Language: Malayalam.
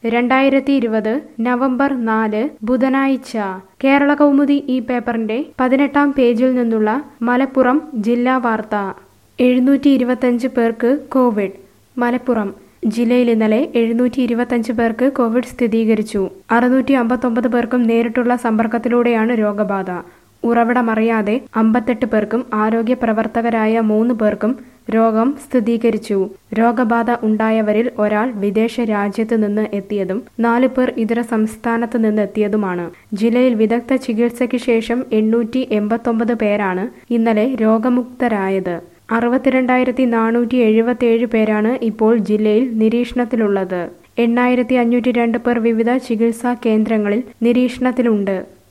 രണ്ടായിരത്തി ഇരുപത് നവംബർ നാല് ബുധനാഴ്ച കേരള കൗമുദി ഈ പേപ്പറിന്റെ പതിനെട്ടാം പേജിൽ നിന്നുള്ള മലപ്പുറം ജില്ലാ വാർത്ത എഴുന്നൂറ്റി ഇരുപത്തഞ്ച് പേർക്ക് കോവിഡ് മലപ്പുറം ജില്ലയിൽ ഇന്നലെ എഴുന്നൂറ്റി ഇരുപത്തഞ്ച് പേർക്ക് കോവിഡ് സ്ഥിരീകരിച്ചു അറുന്നൂറ്റി അമ്പത്തൊമ്പത് പേർക്കും നേരിട്ടുള്ള സമ്പർക്കത്തിലൂടെയാണ് രോഗബാധ ഉറവിടമറിയാതെ അമ്പത്തെട്ട് പേർക്കും ആരോഗ്യ പ്രവർത്തകരായ മൂന്ന് പേർക്കും രോഗം സ്ഥിരീകരിച്ചു രോഗബാധ ഉണ്ടായവരിൽ ഒരാൾ വിദേശ രാജ്യത്ത് നിന്ന് എത്തിയതും നാല് പേർ ഇതര സംസ്ഥാനത്ത് നിന്ന് എത്തിയതുമാണ് ജില്ലയിൽ വിദഗ്ധ ചികിത്സയ്ക്ക് ശേഷം എണ്ണൂറ്റി എൺപത്തൊമ്പത് പേരാണ് ഇന്നലെ രോഗമുക്തരായത് അറുപത്തിരണ്ടായിരത്തി നാനൂറ്റി എഴുപത്തിയേഴ് പേരാണ് ഇപ്പോൾ ജില്ലയിൽ നിരീക്ഷണത്തിലുള്ളത് എണ്ണായിരത്തി അഞ്ഞൂറ്റി രണ്ട് പേർ വിവിധ ചികിത്സാ കേന്ദ്രങ്ങളിൽ നിരീക്ഷണത്തിലുണ്ട്